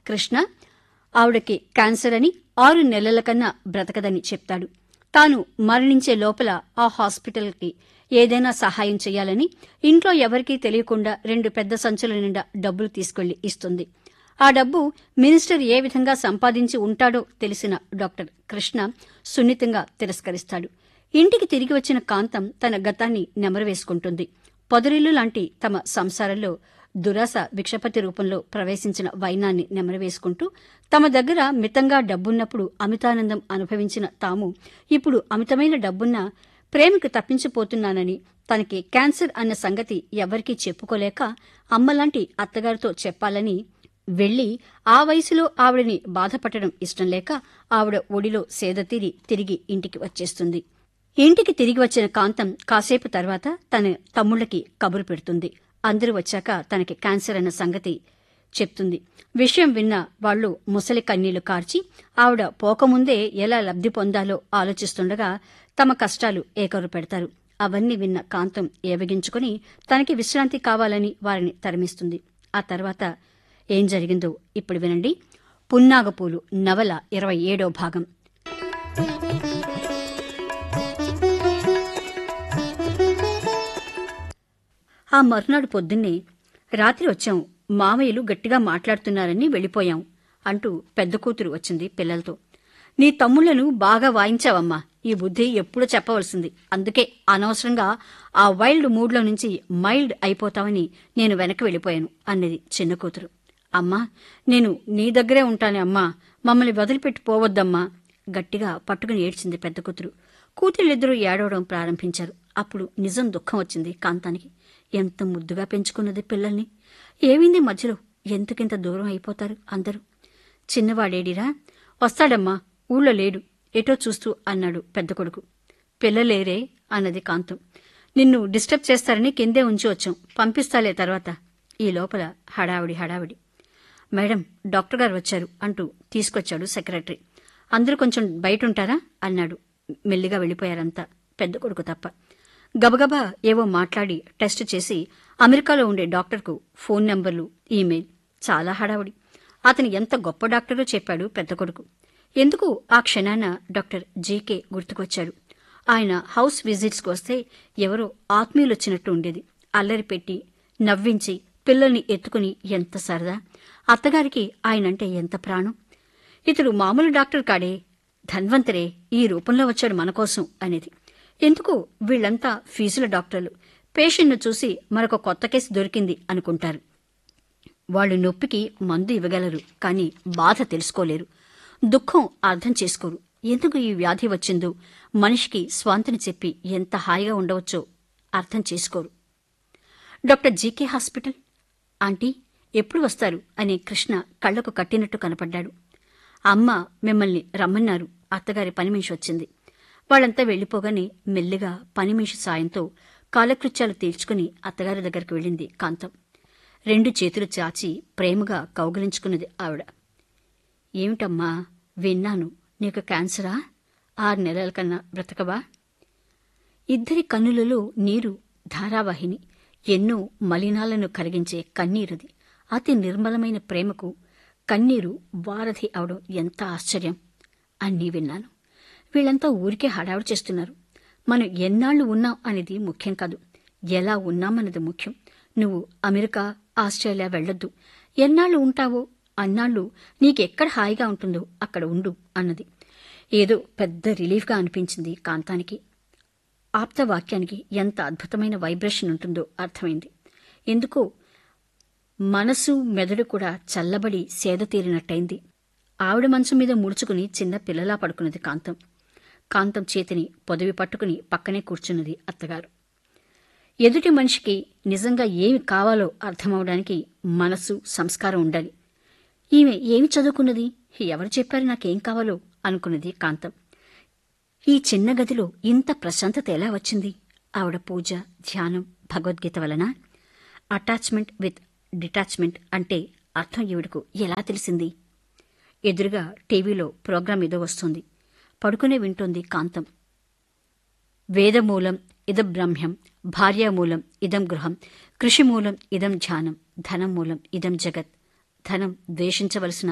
కృష్ణ ఆవిడకి క్యాన్సర్ అని ఆరు నెలల కన్నా బ్రతకదని చెప్తాడు తాను మరణించే లోపల ఆ హాస్పిటల్కి ఏదైనా సహాయం చేయాలని ఇంట్లో ఎవరికీ తెలియకుండా రెండు పెద్ద సంచుల నిండా డబ్బులు తీసుకెళ్లి ఇస్తుంది ఆ డబ్బు మినిస్టర్ ఏ విధంగా సంపాదించి ఉంటాడో తెలిసిన డాక్టర్ కృష్ణ సున్నితంగా తిరస్కరిస్తాడు ఇంటికి తిరిగి వచ్చిన కాంతం తన గతాన్ని నెమరవేసుకుంటుంది పొదరిల్లు లాంటి తమ సంసారంలో దురాశ భిక్షపతి రూపంలో ప్రవేశించిన వైనాన్ని నెమరవేసుకుంటూ తమ దగ్గర మితంగా డబ్బున్నప్పుడు అమితానందం అనుభవించిన తాము ఇప్పుడు అమితమైన డబ్బున్న ప్రేమకు తప్పించిపోతున్నానని తనకి క్యాన్సర్ అన్న సంగతి ఎవరికీ చెప్పుకోలేక అమ్మలాంటి అత్తగారితో చెప్పాలని వెళ్లి ఆ వయసులో ఆవిడని బాధపట్టడం ఇష్టం లేక ఆవిడ ఒడిలో సేదతీరి తిరిగి ఇంటికి వచ్చేస్తుంది ఇంటికి తిరిగి వచ్చిన కాంతం కాసేపు తర్వాత తన తమ్ముళ్ళకి కబురు పెడుతుంది అందరూ వచ్చాక తనకి క్యాన్సర్ అన్న సంగతి చెప్తుంది విషయం విన్న వాళ్ళు ముసలి కన్నీళ్లు కార్చి ఆవిడ పోకముందే ఎలా లబ్ధి పొందాలో ఆలోచిస్తుండగా తమ కష్టాలు ఏకరు పెడతారు అవన్నీ విన్న కాంతం ఏవగించుకుని తనకి విశ్రాంతి కావాలని వారిని తరిమిస్తుంది ఆ తర్వాత ఏం జరిగిందో ఇప్పుడు వినండి పున్నాగపూలు నవల ఇరవై ఏడో భాగం ఆ మర్నాడు పొద్దున్నే రాత్రి వచ్చాం మామయ్యలు గట్టిగా మాట్లాడుతున్నారని వెళ్ళిపోయాం అంటూ పెద్ద కూతురు వచ్చింది పిల్లలతో నీ తమ్ముళ్లను బాగా వాయించావమ్మా ఈ బుద్ధి ఎప్పుడూ చెప్పవలసింది అందుకే అనవసరంగా ఆ వైల్డ్ మూడ్లో నుంచి మైల్డ్ అయిపోతావని నేను వెనక్కి వెళ్ళిపోయాను అన్నది చిన్న కూతురు అమ్మా నేను నీ దగ్గరే ఉంటానే అమ్మా మమ్మల్ని వదిలిపెట్టి పోవద్దమ్మా గట్టిగా పట్టుకుని ఏడ్చింది పెద్ద కూతురు కూతుళ్ళిద్దరూ ఏడవడం ప్రారంభించారు అప్పుడు నిజం దుఃఖం వచ్చింది కాంతానికి ఎంత ముద్దుగా పెంచుకున్నది పిల్లల్ని ఏమైంది మధ్యలో ఎందుకింత దూరం అయిపోతారు అందరూ చిన్నవాడేడిరా వస్తాడమ్మా ఊళ్ళో లేడు ఎటో చూస్తూ అన్నాడు పెద్ద కొడుకు పిల్లలేరే అన్నది కాంతం నిన్ను డిస్టర్బ్ చేస్తారని కిందే ఉంచి వచ్చాం పంపిస్తాలే తర్వాత ఈ లోపల హడావిడి హడావిడి మేడం డాక్టర్ గారు వచ్చారు అంటూ తీసుకొచ్చాడు సెక్రటరీ అందరూ కొంచెం బయట ఉంటారా అన్నాడు మెల్లిగా వెళ్ళిపోయారంతా పెద్ద కొడుకు తప్ప గబగబా ఏవో మాట్లాడి టెస్ట్ చేసి అమెరికాలో ఉండే డాక్టర్కు ఫోన్ నెంబర్లు ఈమెయిల్ చాలా హడావుడి అతను ఎంత గొప్ప డాక్టరో చెప్పాడు పెద్ద కొడుకు ఎందుకు ఆ క్షణాన డాక్టర్ జీకే గుర్తుకొచ్చాడు ఆయన హౌస్ విజిట్స్కి వస్తే ఎవరో ఆత్మీయులొచ్చినట్టు ఉండేది అల్లరి పెట్టి నవ్వించి పిల్లల్ని ఎత్తుకుని ఎంత సరదా అత్తగారికి ఆయనంటే ఎంత ప్రాణం ఇతడు మామూలు డాక్టర్ కాడే ధన్వంతరే ఈ రూపంలో వచ్చాడు మన కోసం అనేది ఎందుకు వీళ్లంతా ఫీజుల డాక్టర్లు పేషెంట్ను చూసి మరొక కొత్త కేసు దొరికింది అనుకుంటారు వాళ్ళు నొప్పికి మందు ఇవ్వగలరు కానీ బాధ తెలుసుకోలేరు దుఃఖం అర్థం చేసుకోరు ఎందుకు ఈ వ్యాధి వచ్చిందో మనిషికి స్వాంతిని చెప్పి ఎంత హాయిగా ఉండవచ్చో అర్థం చేసుకోరు డాక్టర్ జీకే హాస్పిటల్ ఆంటీ ఎప్పుడు వస్తారు అని కృష్ణ కళ్లకు కట్టినట్టు కనపడ్డాడు అమ్మ మిమ్మల్ని రమ్మన్నారు అత్తగారి పని మనిషి వచ్చింది వాళ్ళంతా వెళ్లిపోగానే మెల్లిగా పని మనిషి సాయంతో కాలకృత్యాలు తీర్చుకుని అత్తగారి దగ్గరికి వెళ్ళింది కాంతం రెండు చేతులు చాచి ప్రేమగా కౌగిలించుకున్నది ఆవిడ ఏమిటమ్మా విన్నాను నీకు క్యాన్సరా ఆరు నెలల కన్నా బ్రతకవా ఇద్దరి కన్నులలో నీరు ధారావాహిని ఎన్నో మలినాలను కరిగించే కన్నీరుది అతి నిర్మలమైన ప్రేమకు కన్నీరు వారధి అవడం ఎంత ఆశ్చర్యం అన్నీ విన్నాను వీళ్ళంతా ఊరికే హడావుడి చేస్తున్నారు మనం ఎన్నాళ్లు ఉన్నాం అనేది ముఖ్యం కాదు ఎలా ఉన్నామన్నది ముఖ్యం నువ్వు అమెరికా ఆస్ట్రేలియా వెళ్ళొద్దు ఎన్నాళ్లు ఉంటావో అన్నాళ్ళు నీకెక్కడ హాయిగా ఉంటుందో అక్కడ ఉండు అన్నది ఏదో పెద్ద రిలీఫ్గా అనిపించింది కాంతానికి ఆప్తవాక్యానికి ఎంత అద్భుతమైన వైబ్రేషన్ ఉంటుందో అర్థమైంది ఎందుకో మనసు మెదడు కూడా చల్లబడి సేద తీరినట్టయింది ఆవిడ మంచం మీద ముడుచుకుని చిన్న పిల్లలా పడుకున్నది కాంతం కాంతం చేతిని పొదవి పట్టుకుని పక్కనే కూర్చున్నది అత్తగారు ఎదుటి మనిషికి నిజంగా ఏమి కావాలో అర్థమవడానికి మనసు సంస్కారం ఉండాలి ఈమె ఏమి చదువుకున్నది ఎవరు చెప్పారు నాకేం కావాలో అనుకున్నది కాంతం ఈ చిన్న గదిలో ఇంత ప్రశాంతత ఎలా వచ్చింది ఆవిడ పూజ ధ్యానం భగవద్గీత వలన అటాచ్మెంట్ విత్ డిటాచ్మెంట్ అంటే అర్థం ఈవిడకు ఎలా తెలిసింది ఎదురుగా టీవీలో ప్రోగ్రాం ఏదో వస్తుంది పడుకునే వింటోంది కాంతం వేదమూలం ఇదం బ్రహ్మ్యం భార్యామూలం ఇదం గృహం కృషిమూలం ఇదం ధ్యానం ధనం మూలం ఇదం జగత్ ధనం ద్వేషించవలసిన